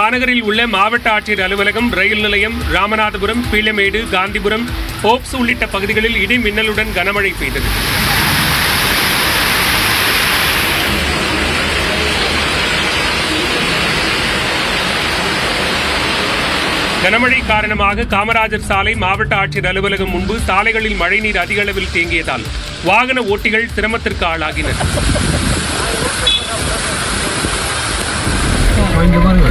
மாநகரில் உள்ள மாவட்ட ஆட்சியர் அலுவலகம் ரயில் நிலையம் ராமநாதபுரம் பீளமேடு காந்திபுரம் ஓப்ஸ் உள்ளிட்ட பகுதிகளில் இடி மின்னலுடன் கனமழை பெய்தது கனமழை காரணமாக காமராஜர் சாலை மாவட்ட ஆட்சியர் அலுவலகம் முன்பு சாலைகளில் மழைநீர் அதிக அளவில் தேங்கியதால் வாகன ஓட்டிகள் சிரமத்திற்கு ஆளாகினர் இங்க பாருங்க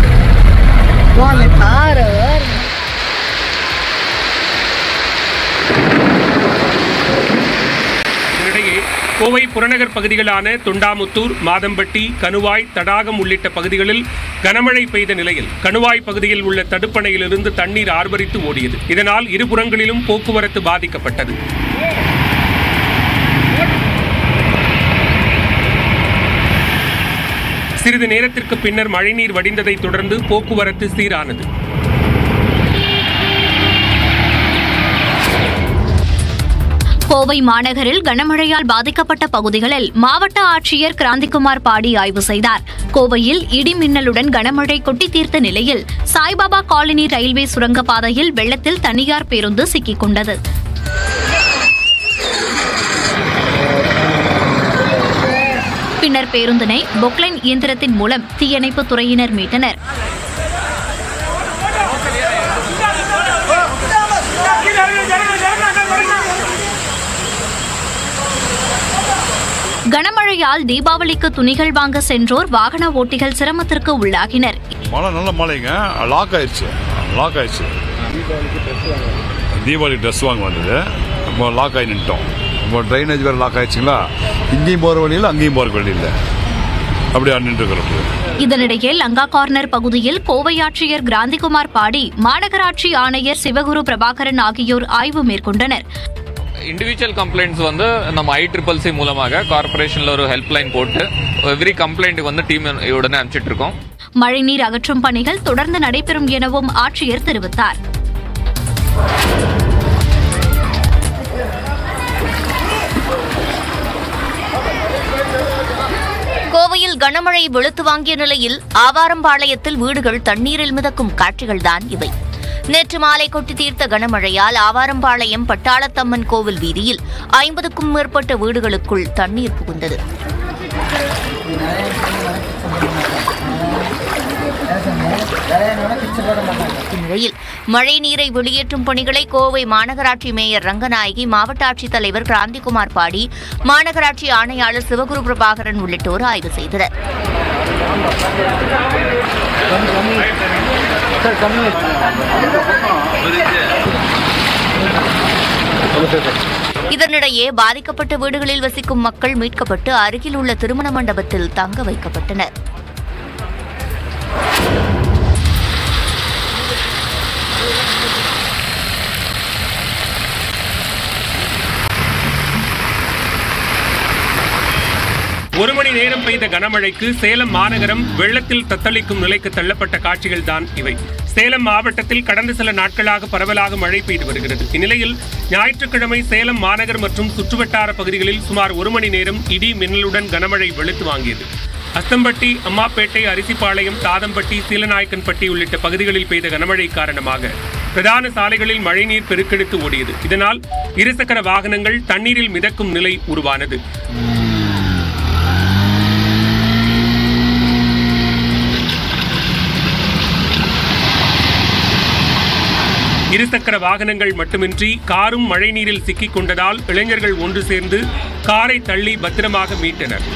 இதனிடையே கோவை புறநகர் பகுதிகளான தொண்டாமுத்தூர் மாதம்பட்டி கணுவாய் தடாகம் உள்ளிட்ட பகுதிகளில் கனமழை பெய்த நிலையில் கணுவாய் பகுதியில் உள்ள தடுப்பணையிலிருந்து தண்ணீர் ஆர்ப்பரித்து ஓடியது இதனால் இருபுறங்களிலும் போக்குவரத்து பாதிக்கப்பட்டது சிறிது நேரத்திற்கு பின்னர் மழைநீர் வடிந்ததைத் தொடர்ந்து போக்குவரத்து சீரானது கோவை மாநகரில் கனமழையால் பாதிக்கப்பட்ட பகுதிகளில் மாவட்ட ஆட்சியர் கிராந்திகுமார் பாடி ஆய்வு செய்தார் கோவையில் இடி மின்னலுடன் கனமழை கொட்டி தீர்த்த நிலையில் சாய்பாபா காலனி ரயில்வே சுரங்கப்பாதையில் வெள்ளத்தில் தனியார் பேருந்து சிக்கிக் கொண்டது பின்னர் பேருந்தினை பொக்லைன் இயந்திரத்தின் மூலம் தீயணைப்புத் துறையினர் மீட்டனர் கனமழையால் தீபாவளிக்கு துணிகள் வாங்க சென்றோர் வாகன ஓட்டிகள் சிரமத்திற்கு உள்ளாகினர் மழை நல்ல மழைங்க லாக் ஆயிடுச்சு லாக் ஆயிடுச்சு தீபாவளி ட்ரெஸ் வாங்க வந்தது இப்போ லாக் ஆகி நின்ட்டோம் இப்போ ட்ரைனேஜ் வேறு லாக் ஆயிடுச்சுங்களா இங்கேயும் போகிற வழியில் அங்கேயும் போகிற வழியில் அப்படியே நின்றுக்கிறோம் இதனிடையே லங்கா கார்னர் பகுதியில் கோவை ஆட்சியர் கிராந்திகுமார் பாடி மாநகராட்சி ஆணையர் சிவகுரு பிரபாகரன் ஆகியோர் ஆய்வு மேற்கொண்டனர் இண்டிவிஜுவல் கம்ப்ளைண்ட்ஸ் வந்து நம்ம ஐ ட்ரிபிள் சி மூலமாக கார்பரேஷனில் ஒரு ஹெல்ப்லைன் போட்டு எவ்ரி கம்ப்ளைண்ட்டுக்கு வந்து டீம் உடனே அனுப்பிச்சிட்டு இருக்கோம் மழைநீர் அகற்றும் பணிகள் தொடர்ந்து நடைபெறும் எனவும் ஆட்சியர் தெரிவித்தார் கோவையில் கனமழை வெளுத்து வாங்கிய நிலையில் ஆவாரம்பாளையத்தில் வீடுகள் தண்ணீரில் மிதக்கும் காட்சிகள்தான் இவை நேற்று மாலை கொட்டி தீர்த்த கனமழையால் ஆவாரம்பாளையம் பட்டாளத்தம்மன் கோவில் வீதியில் ஐம்பதுக்கும் மேற்பட்ட வீடுகளுக்குள் தண்ணீர் புகுந்தது இந்நிலையில் மழை நீரை வெளியேற்றும் பணிகளை கோவை மாநகராட்சி மேயர் ரங்கநாயகி மாவட்ட ஆட்சித்தலைவர் கிராந்திகுமார் பாடி மாநகராட்சி ஆணையாளர் சிவகுரு பிரபாகரன் உள்ளிட்டோர் ஆய்வு செய்தனர் இதனிடையே பாதிக்கப்பட்ட வீடுகளில் வசிக்கும் மக்கள் மீட்கப்பட்டு அருகில் உள்ள திருமண மண்டபத்தில் தங்க வைக்கப்பட்டனர் ஒரு மணி நேரம் பெய்த கனமழைக்கு சேலம் மாநகரம் வெள்ளத்தில் தத்தளிக்கும் நிலைக்கு தள்ளப்பட்ட காட்சிகள் தான் இவை சேலம் மாவட்டத்தில் கடந்த சில நாட்களாக பரவலாக மழை பெய்து வருகிறது இந்நிலையில் ஞாயிற்றுக்கிழமை சேலம் மாநகர் மற்றும் சுற்றுவட்டார பகுதிகளில் சுமார் ஒரு மணி நேரம் இடி மின்னலுடன் கனமழை வெளுத்து வாங்கியது அஸ்தம்பட்டி அம்மாப்பேட்டை அரிசிப்பாளையம் தாதம்பட்டி சீலநாயக்கன்பட்டி உள்ளிட்ட பகுதிகளில் பெய்த கனமழை காரணமாக பிரதான சாலைகளில் மழைநீர் பெருக்கெடுத்து ஓடியது இதனால் இருசக்கர வாகனங்கள் தண்ணீரில் மிதக்கும் நிலை உருவானது இருசக்கர வாகனங்கள் மட்டுமின்றி காரும் மழைநீரில் சிக்கிக் கொண்டதால் இளைஞர்கள் ஒன்று சேர்ந்து காரை தள்ளி பத்திரமாக மீட்டனர்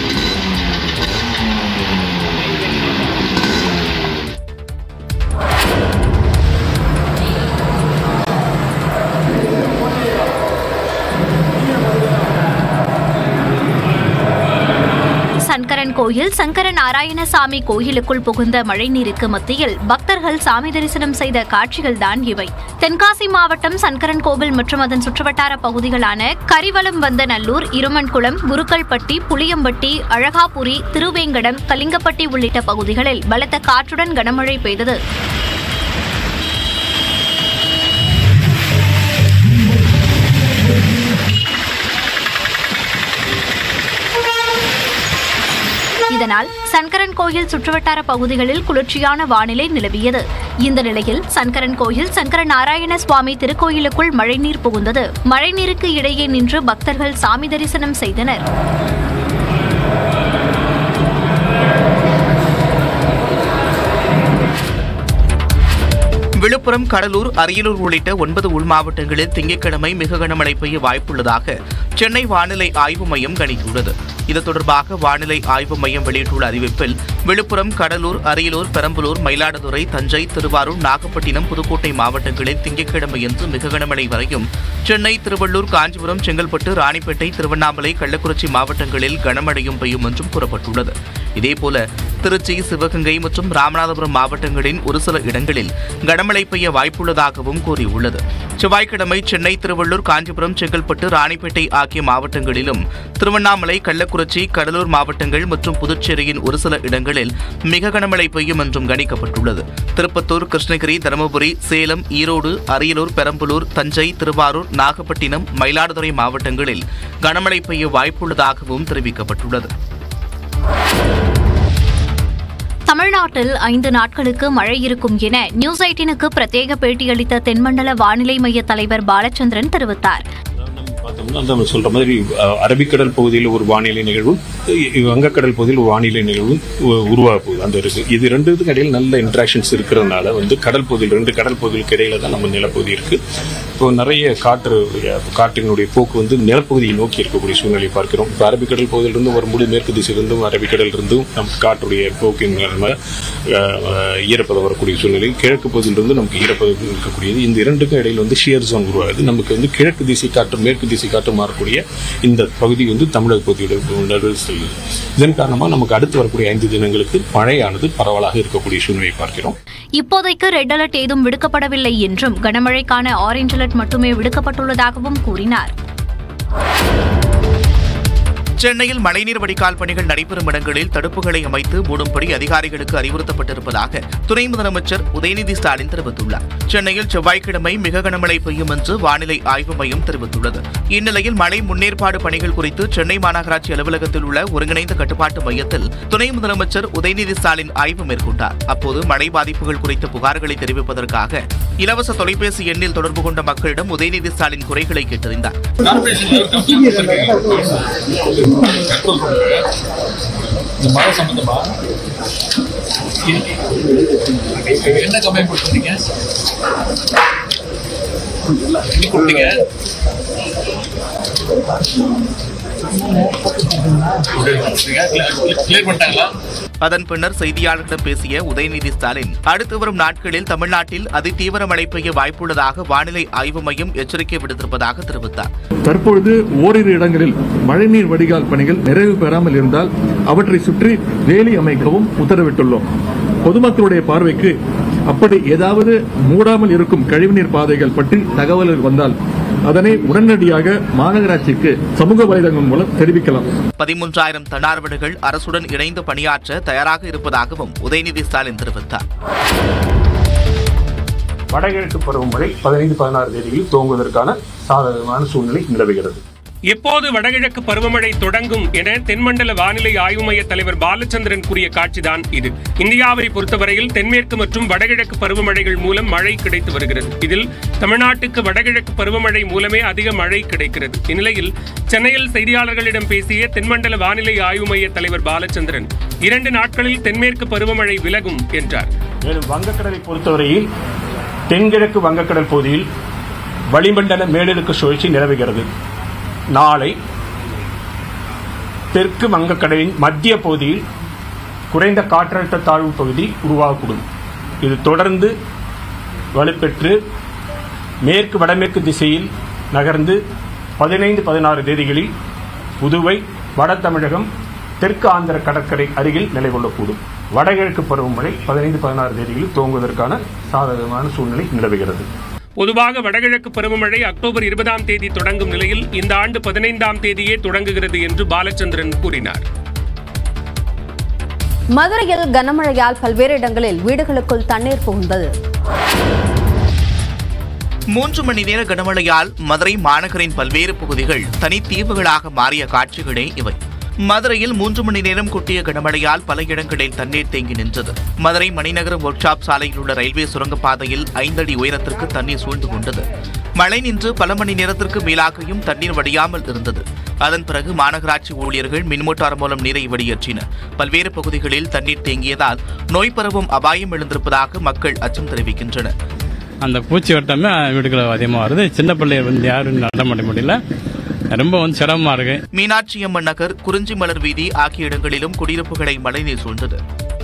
சங்கரன் கோயில் சங்கர நாராயணசாமி கோயிலுக்குள் புகுந்த மழைநீருக்கு மத்தியில் பக்தர்கள் சாமி தரிசனம் செய்த காட்சிகள்தான் இவை தென்காசி மாவட்டம் சங்கரன் கோவில் மற்றும் அதன் சுற்றுவட்டார பகுதிகளான கரிவலம் வந்த நல்லூர் இருமன்குளம் குருக்கள்பட்டி புளியம்பட்டி அழகாபுரி திருவேங்கடம் கலிங்கப்பட்டி உள்ளிட்ட பகுதிகளில் பலத்த காற்றுடன் கனமழை பெய்தது இதனால் சங்கரன் கோயில் சுற்றுவட்டார பகுதிகளில் குளிர்ச்சியான வானிலை நிலவியது இந்த நிலையில் சங்கரன் கோயில் சங்கர நாராயண சுவாமி திருக்கோயிலுக்குள் மழைநீர் புகுந்தது மழைநீருக்கு இடையே நின்று பக்தர்கள் சாமி தரிசனம் செய்தனர் விழுப்புரம் கடலூர் அரியலூர் உள்ளிட்ட ஒன்பது உள் மாவட்டங்களில் திங்கட்கிழமை மிக கனமழை பெய்ய வாய்ப்புள்ளதாக சென்னை வானிலை ஆய்வு மையம் கணித்துள்ளது இது தொடர்பாக வானிலை ஆய்வு மையம் வெளியிட்டுள்ள அறிவிப்பில் விழுப்புரம் கடலூர் அரியலூர் பெரம்பலூர் மயிலாடுதுறை தஞ்சை திருவாரூர் நாகப்பட்டினம் புதுக்கோட்டை மாவட்டங்களில் திங்கட்கிழமையன்று மிக கனமழை வரையும் சென்னை திருவள்ளூர் காஞ்சிபுரம் செங்கல்பட்டு ராணிப்பேட்டை திருவண்ணாமலை கள்ளக்குறிச்சி மாவட்டங்களில் கனமழையும் பெய்யும் என்றும் கூறப்பட்டுள்ளது இதேபோல திருச்சி சிவகங்கை மற்றும் ராமநாதபுரம் மாவட்டங்களின் ஒரு சில இடங்களில் கனமழை பெய்ய வாய்ப்புள்ளதாகவும் கூறியுள்ளது செவ்வாய்க்கிழமை சென்னை திருவள்ளூர் காஞ்சிபுரம் செங்கல்பட்டு ராணிப்பேட்டை ஆகிய மாவட்டங்களிலும் திருவண்ணாமலை கள்ளக்குறிச்சி கடலூர் மாவட்டங்கள் மற்றும் புதுச்சேரியின் ஒரு சில இடங்களில் மிக கனமழை பெய்யும் என்றும் கணிக்கப்பட்டுள்ளது திருப்பத்தூர் கிருஷ்ணகிரி தருமபுரி சேலம் ஈரோடு அரியலூர் பெரம்பலூர் தஞ்சை திருவாரூர் நாகப்பட்டினம் மயிலாடுதுறை மாவட்டங்களில் கனமழை பெய்ய வாய்ப்புள்ளதாகவும் தெரிவிக்கப்பட்டுள்ளது தமிழ்நாட்டில் ஐந்து நாட்களுக்கு மழை இருக்கும் என நியூஸ் எயிட்டினுக்கு பிரத்யேக பேட்டியளித்த தென்மண்டல வானிலை மைய தலைவர் பாலச்சந்திரன் தெரிவித்தார் பார்த்தோம்னா நம்ம சொல்ற மாதிரி அஹ், அரபிக்கடல் பகுதியில் ஒரு வானிலை நிகழ்வும் இ- வங்கக்கடல் பகுதியில் ஒரு வானிலை நிகழ்வும் உ- உருவாக போகுது அந்த இருக்கு இது ரெண்டுத்துக்கு இடையில நல்ல இன்ட்ராக்ஷன்ஸ் இருக்கிறதுனால வந்து கடல் பகுதியில் ரெண்டு கடல் பகுதிகளுக்கு இடையில தான் நம்ம நிலப்பகுதி இருக்கு இப்போ நிறைய காற்று அஹ், காற்றினுடைய போக்கு வந்து நிலப்பகுதியை நோக்கி இருக்கக்கூடிய சூழ்நிலை பார்க்கிறோம் இப்போ அரபிக்கடல் பகுதியிலிருந்தும் வரும்போது மேற்கு திசையிலிருந்தும் அரபிக்கடல் இருந்தும் நமக்கு காற்றுடைய போக்கின் காரணமாக அஹ், அஹ், ஈரப்பதம் வரக்கூடிய சூழ்நிலை கிழக்கு பகுதியிலிருந்து நமக்கு ஈரப்பதம் இருக்கக்கூடியது இந்த இரண்டுக்கும் இடையில வந்து ஷியர் ஜோன் உருவாகுது நமக்கு வந்து கிழக்கு திசை காற்று மேற்கு திசை காற்று மாறக்கூடிய இந்த பகுதி வந்து தமிழக பகுதியோட நடுவில் செல்லுது இதன் காரணமாக நமக்கு அடுத்து வரக்கூடிய ஐந்து தினங்களுக்கு மழையானது பரவலாக இருக்கக்கூடிய சூழ்நிலையை பார்க்கிறோம் இப்போதைக்கு ரெட் அலர்ட் ஏதும் விடுக்கப்படவில்லை என்றும் கனமழைக்கான ஆரஞ்ச் அலர்ட் மட்டுமே விடுக்கப்பட்டுள்ளதாகவும் கூறினார் சென்னையில் மழைநீர் வடிகால் பணிகள் நடைபெறும் இடங்களில் தடுப்புகளை அமைத்து மூடும்படி அதிகாரிகளுக்கு அறிவுறுத்தப்பட்டிருப்பதாக துணை முதலமைச்சர் உதயநிதி ஸ்டாலின் தெரிவித்துள்ளார் சென்னையில் செவ்வாய்க்கிழமை மிக கனமழை பெய்யும் என்று வானிலை ஆய்வு மையம் தெரிவித்துள்ளது இந்நிலையில் மழை முன்னேற்பாடு பணிகள் குறித்து சென்னை மாநகராட்சி அலுவலகத்தில் உள்ள ஒருங்கிணைந்த கட்டுப்பாட்டு மையத்தில் துணை முதலமைச்சர் உதயநிதி ஸ்டாலின் ஆய்வு மேற்கொண்டார் அப்போது மழை பாதிப்புகள் குறித்த புகார்களை தெரிவிப்பதற்காக இலவச தொலைபேசி எண்ணில் தொடர்பு கொண்ட மக்களிடம் உதயநிதி ஸ்டாலின் குறைகளை கேட்டறிந்தார் இந்த மழை சம்பந்தமா என்ன கம்ப்ளைண்ட் கொடுத்தீங்க என்ன கொடுத்தீங்க கிளியர் பண்ணிட்டாங்களா அதன் பின்னர் செய்தியாளர்களிடம் பேசிய உதயநிதி ஸ்டாலின் அடுத்து வரும் நாட்களில் தமிழ்நாட்டில் அதிதீவிர மழை பெய்ய வாய்ப்புள்ளதாக வானிலை ஆய்வு மையம் எச்சரிக்கை விடுத்திருப்பதாக தெரிவித்தார் தற்பொழுது ஓரிரு இடங்களில் மழைநீர் வடிகால் பணிகள் நிறைவு பெறாமல் இருந்தால் அவற்றை சுற்றி வேலி அமைக்கவும் உத்தரவிட்டுள்ளோம் பொதுமக்களுடைய பார்வைக்கு அப்படி ஏதாவது மூடாமல் இருக்கும் கழிவுநீர் பாதைகள் பற்றி தகவல்கள் வந்தால் அதனை உடனடியாக மாநகராட்சிக்கு சமூக வலைதளங்கள் மூலம் தெரிவிக்கலாம் பதிமூன்றாயிரம் தன்னார்வலர்கள் அரசுடன் இணைந்து பணியாற்ற தயாராக இருப்பதாகவும் உதயநிதி ஸ்டாலின் தெரிவித்தார் வடகிழக்கு பருவமழை பதினைந்து பதினாறு தேதியில் துவங்குவதற்கான சாதகமான சூழ்நிலை நிலவுகிறது எப்போது வடகிழக்கு பருவமழை தொடங்கும் என தென்மண்டல வானிலை ஆய்வு மைய தலைவர் பாலச்சந்திரன் கூறிய காட்சிதான் இது இந்தியாவை பொறுத்தவரையில் தென்மேற்கு மற்றும் வடகிழக்கு பருவமழைகள் மூலம் மழை கிடைத்து வருகிறது இதில் தமிழ்நாட்டுக்கு வடகிழக்கு பருவமழை மூலமே அதிக மழை கிடைக்கிறது இந்நிலையில் சென்னையில் செய்தியாளர்களிடம் பேசிய தென்மண்டல வானிலை ஆய்வு மைய தலைவர் பாலச்சந்திரன் இரண்டு நாட்களில் தென்மேற்கு பருவமழை விலகும் என்றார் மேலும் வங்கக்கடலை பொறுத்தவரையில் தென்கிழக்கு வங்கக்கடல் பகுதியில் வளிமண்டல மேலடுக்கு சுழற்சி நிலவுகிறது நாளை தெற்கு வங்கக்கடலின் மத்திய பகுதியில் குறைந்த காற்றழுத்த தாழ்வு பகுதி உருவாகக்கூடும் இது தொடர்ந்து வலுப்பெற்று மேற்கு வடமேற்கு திசையில் நகர்ந்து பதினைந்து பதினாறு தேதிகளில் புதுவை வட தமிழகம் தெற்கு ஆந்திர கடற்கரை அருகில் நிலை கொள்ளக்கூடும் வடகிழக்கு பருவமழை பதினைந்து பதினாறு தேதிகளில் துவங்குவதற்கான சாதகமான சூழ்நிலை நிலவுகிறது பொதுவாக வடகிழக்கு பருவமழை அக்டோபர் இருபதாம் தேதி தொடங்கும் நிலையில் இந்த ஆண்டு பதினைந்தாம் தேதியே தொடங்குகிறது என்று பாலச்சந்திரன் கூறினார் மதுரையில் கனமழையால் பல்வேறு இடங்களில் வீடுகளுக்குள் தண்ணீர் புகுந்தது மூன்று மணி நேர கனமழையால் மதுரை மாநகரின் பல்வேறு பகுதிகள் தனித்தீவுகளாக மாறிய காட்சிகளே இவை மதுரையில் மூன்று மணி நேரம் கொட்டிய கனமழையால் பல இடங்களில் தண்ணீர் தேங்கி நின்றது மதுரை மணிநகரம் ஒர்க் ஷாப் சாலையில் உள்ள ரயில்வே சுரங்கப்பாதையில் ஐந்தடி உயரத்திற்கு தண்ணீர் சூழ்ந்து கொண்டது மழை நின்று பல மணி நேரத்திற்கு மேலாகியும் தண்ணீர் வடியாமல் இருந்தது அதன் பிறகு மாநகராட்சி ஊழியர்கள் மின்மோட்டார் மூலம் நீரை வெளியேற்றினர் பல்வேறு பகுதிகளில் தண்ணீர் தேங்கியதால் நோய் பரவும் அபாயம் எழுந்திருப்பதாக மக்கள் அச்சம் தெரிவிக்கின்றனர் அந்த பூச்சி வட்டமே வீடுகளை அதிகமாக வருது சின்ன பிள்ளையர் வந்து யாரும் நடமாட முடியல ரொம்ப வந்து சிரமமா இருக்கு மீனாட்சி அம்மன் நகர் குறிஞ்சி மலர் வீதி ஆகிய இடங்களிலும் குடியிருப்புகளை மழைநீர் சூழ்ந்தது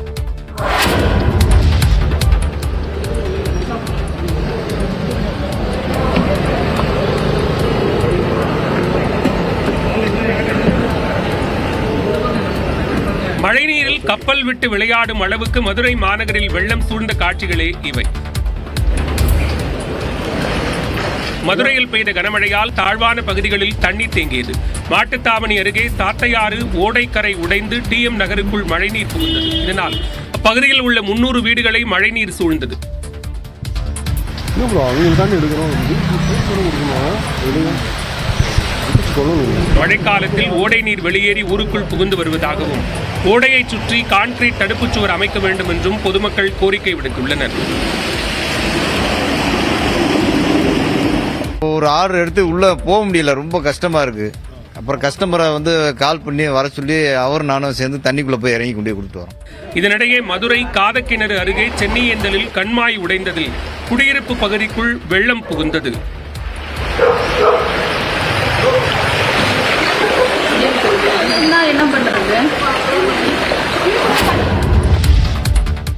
மழைநீரில் கப்பல் விட்டு விளையாடும் அளவுக்கு மதுரை மாநகரில் வெள்ளம் சூழ்ந்த காட்சிகளே இவை மதுரையில் பெய்த கனமழையால் தாழ்வான பகுதிகளில் தண்ணீர் தேங்கியது மாட்டுத்தாவணி அருகே சாத்தையாறு ஓடைக்கரை உடைந்து டிஎம் நகருக்குள் மழைநீர் புகுந்தது இதனால் அப்பகுதியில் உள்ள முன்னூறு வீடுகளை மழைநீர் சூழ்ந்தது மழைக்காலத்தில் ஓடை நீர் வெளியேறி ஊருக்குள் புகுந்து வருவதாகவும் ஓடையைச் சுற்றி கான்கிரீட் தடுப்புச் சுவர் அமைக்க வேண்டும் என்றும் பொதுமக்கள் கோரிக்கை விடுத்துள்ளனர் ஒரு ஆர்டர் எடுத்து உள்ள போக முடியல ரொம்ப கஷ்டமா இருக்கு அப்புறம் கஸ்டமரை வந்து கால் பண்ணி வர சொல்லி அவர் நானும் சேர்ந்து தண்ணிக்குள்ள போய் இறங்கி கொண்டு போய் கொடுத்து வரோம் இதனிடையே மதுரை காதக்கிணறு அருகே சென்னியந்தலில் கண்மாய் உடைந்ததில் குடியிருப்பு பகுதிக்குள் வெள்ளம் புகுந்தது என்ன பண்றது